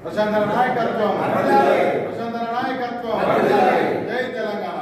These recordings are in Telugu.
ప్రశాంతన నాయకత్వం ప్రశాంతన నాయకత్వం జై తెలంగాణ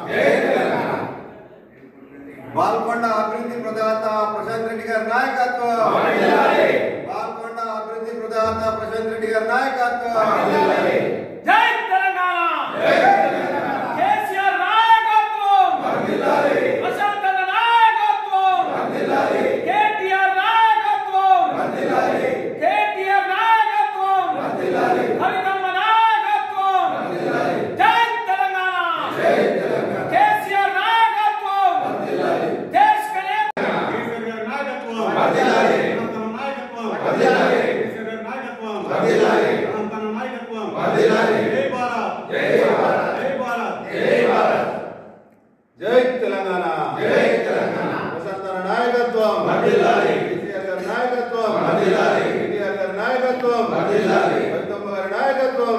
బాల్కొండ అభివృద్ధి ప్రదాత ప్రశాంత్ రెడ్డి గారి నాయకత్వం బాల్కొండ అభివృద్ధి ప్రదాత ప్రశాంత్ రెడ్డి గారి నాయకత్వం జై తెలంగాణ కేసీఆర్ నాయకత్వం ప్రశాంతన నాయకత్వం కేటీఆర్ నాయకత్వం కేటీఆర్ నాయకత్వం హరితమ్మ నాయకత్వం జై తెలంగాణ కేసీఆర్ నాయకత్వం దేశ్ కనే కేసీఆర్ గారి నాయకత్వం ప్రశాంతన నాయకత్వం కేసీఆర్ గారి నాయకత్వం ప్రశాంతన నాయకత్వం జై భారత్ జై భారత్ జై భారత్ జై తెలంగాణ జై తెలంగాణ ప్రశాంతన నాయకత్వం కేసీఆర్ గారి నాయకత్వం కేటీఆర్ గారి నాయకత్వం రైతమ్మ గారి నాయకత్వం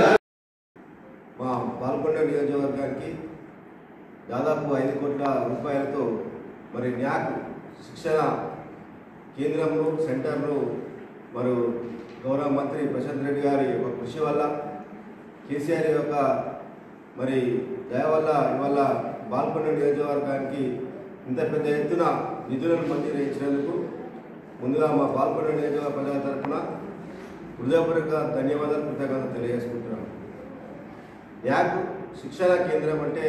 మా పాల్గొండ నియోజకవర్గానికి దాదాపు ఐదు కోట్ల రూపాయలతో మరి న్యాక్ శిక్షణ కేంద్రంలో సెంటర్లో మరి గౌరవ మంత్రి ప్రశాంత్ రెడ్డి గారి యొక్క కృషి వల్ల కేసీఆర్ యొక్క మరి దయ వల్ల ఇవాళ బాల్కొండ నియోజకవర్గానికి ఇంత పెద్ద ఎత్తున నిధులను మంజూరు ఇచ్చినందుకు ముందుగా మా బాల్కొండ నియోజకవర్గ ప్రజల తరఫున హృదయపూర్వక ధన్యవాదాలు కృతజ్ఞతలు తెలియజేసుకుంటున్నాను యాక్ శిక్షణ కేంద్రం అంటే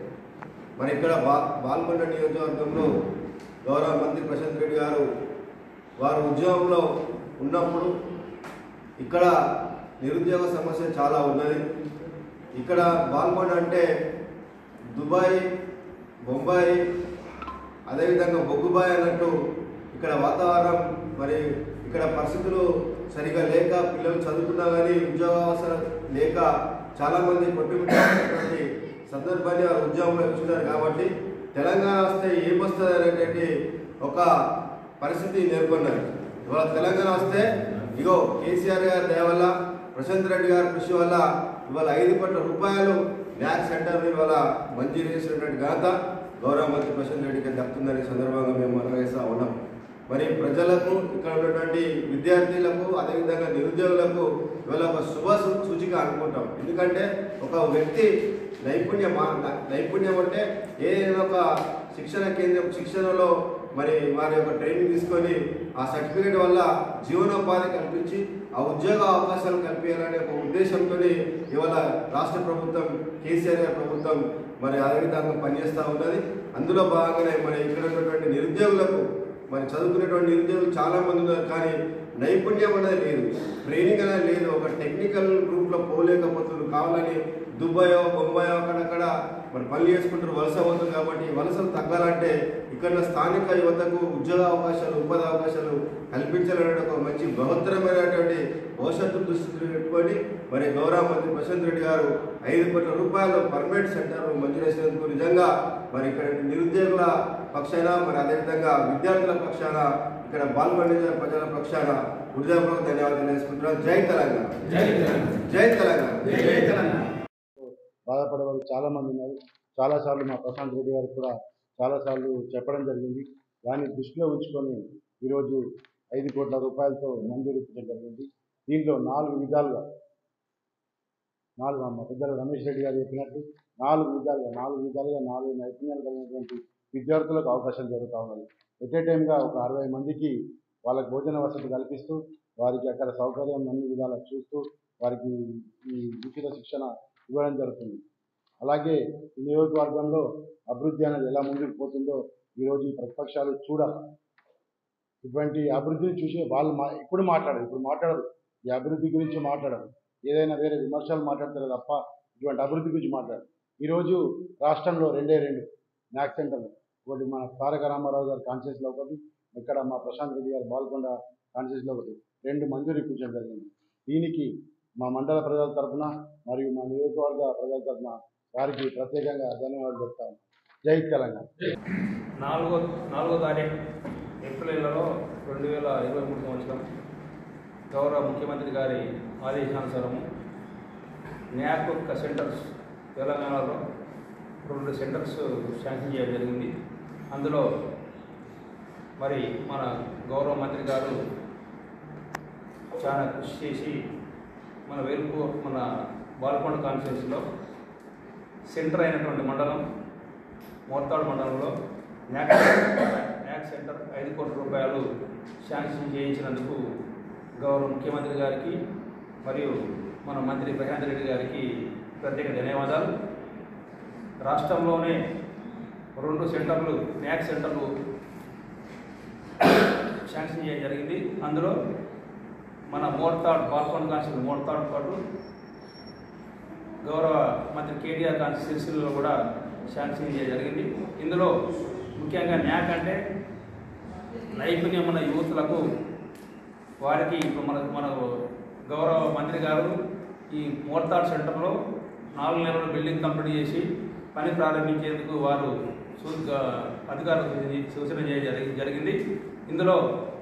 మరి ఇక్కడ బా బాల్కొండ నియోజకవర్గంలో గౌరవ మంత్రి ప్రశాంత్ రెడ్డి గారు వారు ఉద్యోగంలో ఉన్నప్పుడు ఇక్కడ నిరుద్యోగ సమస్య చాలా ఉన్నది ఇక్కడ బాల్కొండ అంటే దుబాయ్ బొంబాయి అదేవిధంగా బొగ్గుబాయ్ అన్నట్టు ఇక్కడ వాతావరణం మరి ఇక్కడ పరిస్థితులు సరిగా లేక పిల్లలు చదువుకున్నా కానీ ఉద్యోగావసరం లేక చాలామంది కొట్టుమిట్టినటువంటి సందర్భాన్ని వారు ఉద్యోగంలో ఇచ్చున్నారు కాబట్టి తెలంగాణ వస్తే ఏమొస్తుంది అనేటువంటి ఒక పరిస్థితి నెలకొన్నది ఇవాళ తెలంగాణ వస్తే ఇగో కేసీఆర్ గారి దయ వల్ల ప్రశాంత్ రెడ్డి గారి కృషి వల్ల ఇవాళ ఐదు కోట్ల రూపాయలు న్యాక్ సెంటర్ ఇవాళ మంజూరు చేసినటువంటి ఘనత గౌరవ మంత్రి ప్రశాంత్ రెడ్డికి దక్కుతుందనే సందర్భంగా మేము మనవేస్తా ఉన్నాం మరి ప్రజలకు ఇక్కడ ఉన్నటువంటి విద్యార్థులకు అదేవిధంగా నిరుద్యోగులకు ఇవాళ ఒక శుభ సూ- సూచిక అనుకుంటాం ఎందుకంటే ఒక వ్యక్తి నైపుణ్యం ఆ- నైపుణ్యం అంటే ఏదైనా ఒక శిక్షణ కేంద్రం శిక్షణలో మరి వారి యొక్క ట్రైనింగ్ తీసుకొని ఆ సర్టిఫికేట్ వల్ల జీవనోపాధి కల్పించి ఆ ఉద్యోగ అవకాశాలు కల్పించాలనే ఒక ఉద్దేశంతో ఇవాళ రాష్ట్ర ప్రభుత్వం కేసీఆర్ గారి ప్రభుత్వం మరి అదేవిధంగా పనిచేస్తూ ఉన్నది అందులో భాగంగానే మరి ఇక్కడ ఉన్నటువంటి నిరుద్యోగులకు మరి చదువుకునేటువంటి నిరుద్యోగులు చాలా మంది ఉన్నారు కానీ నైపుణ్యం అనేది లేదు ట్రైనింగ్ అనేది లేదు ఒక టెక్నికల్ గ్రూప్లో పోలేకపోతున్నారు కావాలని దుబాయో బొంబాయో అక్కడక్కడ మరి పని చేసుకుంటారు వలస అవుతుంది కాబట్టి ఈ వలసలు తగ్గాలంటే ఇక్కడ ఉన్న స్థానిక యువతకు ఉద్యోగ అవకాశాలు ఉపాధి అవకాశాలు కల్పించాలనే ఒక మంచి బృహత్తరమైనటువంటి భవిష్యత్తు దృష్టిలో పెట్టుకొని మరి గౌరవ మంత్రి ప్రశాంత్ రెడ్డి గారు ఐదు కోట్ల రూపాయలు పర్మనెంట్ సెంటర్ మంజూరు చేసినందుకు నిజంగా మరి ఇక్కడ నిరుద్యోగుల పక్షాన మరి అదేవిధంగా విద్యార్థుల పక్షాన ఇక్కడ పాల్గొనే ప్రజల పక్షాన హృదయపూర్వక ధన్యవాదాలు తెలుసుకుంటున్నాను జై తెలంగాణ జై తెలంగాణ జై తెలంగాణ బాధపడే వాళ్ళు చాలా మంది ఉన్నారు చాలాసార్లు మా ప్రశాంత్ రెడ్డి గారికి కూడా చాలాసార్లు చెప్పడం జరిగింది దాన్ని దృష్టిలో ఉంచుకొని ఈరోజు ఐదు కోట్ల రూపాయలతో మంజూరు ఇచ్చడం జరిగింది దీంట్లో నాలుగు విధాలుగా నాలుగు మా పెద్దలు రమేష్ రెడ్డి గారు చెప్పినట్టు నాలుగు విధాలుగా నాలుగు విధాలుగా నాలుగు నైపుణ్యాలు కలిగినటువంటి విద్యార్థులకు అవకాశం జరుగుతూ ఉన్నది ఎట్ ఏ టైంగా ఒక అరవై మందికి వాళ్ళకి భోజన వసతి కల్పిస్తూ వారికి అక్కడ సౌకర్యం అన్ని విధాలా చూస్తూ వారికి ఈ ఉచిత శిక్షణ ఇవ్వడం జరుగుతుంది అలాగే ఈ నియోజకవర్గంలో అభివృద్ధి అనేది ఎలా ముందుకు పోతుందో ఈరోజు ఈ ప్రతిపక్షాలు చూడాలి ఇటువంటి అభివృద్ధిని చూసి వాళ్ళు మా ఇప్పుడు మాట్లాడరు ఇప్పుడు మాట్లాడరు ఈ అభివృద్ధి గురించి మాట్లాడరు ఏదైనా వేరే విమర్శలు మాట్లాడతారు తప్ప ఇటువంటి అభివృద్ధి గురించి మాట్లాడరు ఈరోజు రాష్ట్రంలో రెండే రెండు న్యాక్ సెంటర్లు ఒకటి మన తారక రామారావు గారి కాన్షియస్లో ఒకటి ఇక్కడ మా ప్రశాంత్ రెడ్డి గారి బాల్కొండ కాన్షియస్లో ఒకటి రెండు మంజూరు ఇప్పించడం జరిగింది దీనికి మా మండల ప్రజల తరఫున మరియు మా నియోజకవర్గ ప్రజల తరఫున వారికి ప్రత్యేకంగా ధన్యవాదాలు చెప్తాను జై తెలంగాణ నాలుగో నాలుగో తారీఖు ఏప్రిల్ నెలలో రెండు వేల ఇరవై మూడు సంవత్సరం గౌరవ ముఖ్యమంత్రి గారి ఆదేశానుసారము న్యాక్ యొక్క సెంటర్స్ తెలంగాణలో రెండు సెంటర్స్ శాంక్షన్ చేయడం జరిగింది అందులో మరి మన గౌరవ మంత్రి గారు చాలా కృషి చేసి మన వేలుపు మన బాల్కొండ కాన్స్టిట్యూన్సీలో సెంటర్ అయినటువంటి మండలం మోర్తాడు మండలంలో న్యాక్ న్యాక్ సెంటర్ ఐదు కోట్ల రూపాయలు శాంక్షన్ చేయించినందుకు గౌరవ ముఖ్యమంత్రి గారికి మరియు మన మంత్రి ప్రశాంత్ రెడ్డి గారికి ప్రత్యేక ధన్యవాదాలు రాష్ట్రంలోనే రెండు సెంటర్లు న్యాక్ సెంటర్లు శాంక్షన్ చేయడం జరిగింది అందులో మన మోర్తాడ్ బాల్కొండ కాన్స్టిట్యూన్ మోర్తాడ్ పాటు గౌరవ మంత్రి కేటీఆర్ కాన్స్టిట్యూన్సీలో కూడా శాంక్షన్ చేయడం జరిగింది ఇందులో ముఖ్యంగా న్యాక్ అంటే నైపుణ్యం ఉన్న యువతులకు వారికి ఇప్పుడు మన మన గౌరవ మంత్రి గారు ఈ మోర్తాడ్ సెంటర్లో నాలుగు నెలల బిల్డింగ్ కంప్లీట్ చేసి పని ప్రారంభించేందుకు వారు సూ- అధికారులకు ఇది సూచన చేయడం జరిగి- జరిగింది ఇందులో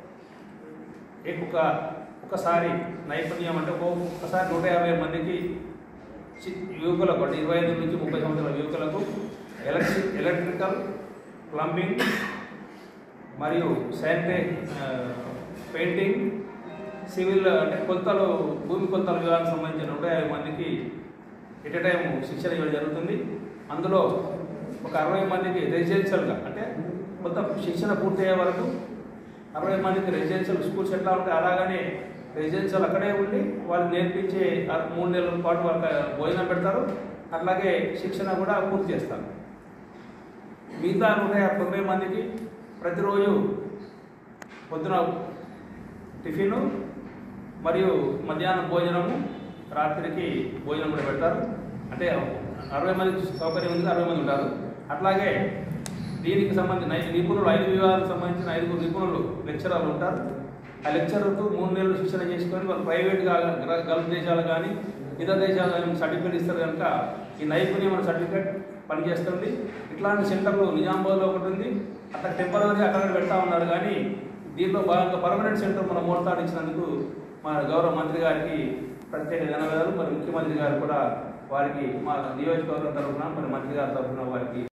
ఒక ఒకసారి నైపుణ్యం అంటే ఒక్కో- ఒక్కసారి నూట యాభై మందికి చి- యువకులకు అంటే ఇరవై ఐదు నుంచి ముప్పై సంవత్సరాల యువకులకు ఎలక్ట్రిక్ ఎలక్ట్రికల్ ప్లంబింగ్ మరియు శానిటరీ పెయింటింగ్ సివిల్ అంటే కొలతలు భూమి కొలతల విభాగానికి సంబంధించిన నూట యాభై మందికి ఎట్ టైం శిక్షణ ఇవ్వడం జరుగుతుంది అందులో ఒక అరవై మందికి రెసిడెన్షియల్గా అంటే మొత్తం శిక్షణ పూర్తయ్యే వరకు అరవై మందికి రెసిడెన్షియల్ స్కూల్స్ ఎట్లా ఉంటాయి అలాగనే రెసిడెన్షియల్ అక్కడే ఉండి వాళ్ళు నేర్పించే ఆ మూడు నెలల పాటు వాళ్ళకి భోజనం పెడతారు అట్లాగే శిక్షణ కూడా పూర్తి చేస్తారు మిగతా నూట తొంభై మందికి ప్రతిరోజు పొద్దున టిఫిను మరియు మధ్యాహ్నం భోజనము రాత్రికి భోజనం కూడా పెడతారు అంటే అరవై మంది సౌకర్యం ఉంది అరవై మంది ఉంటారు అట్లాగే దీనికి సంబంధించిన ఐదు నిపుణులు ఐదు విభాగాలకు సంబంధించిన ఐదుగురు నిపుణులు లెక్చరర్లు ఉంటారు ఆ లెక్చరర్కు మూడు నెలలు శిక్షణ చేసుకొని వాళ్ళు ప్రైవేట్గా గ- గల్ఫ్ దేశాలు కానీ ఇతర దేశాలు కానీ సర్టిఫికేట్ ఇస్తారు కనుక ఈ నైపుణ్యం సర్టిఫికేట్ పనిచేస్తుంది ఇట్లాంటి సెంటర్లు నిజామాబాద్లో ఒకటి ఉంది అక్కడ టెంపరీ అక్కడ పెడతా ఉన్నారు కానీ దీంట్లో భాగంగా పర్మనెంట్ సెంటర్ మన మోడతాడు ఇచ్చినందుకు మన గౌరవ మంత్రి గారికి ప్రత్యేక ధన్యవాదాలు మరి ముఖ్యమంత్రి గారు కూడా వారికి మా నియోజకవర్గం తరఫున మరి మంత్రి గారి తరఫున వారికి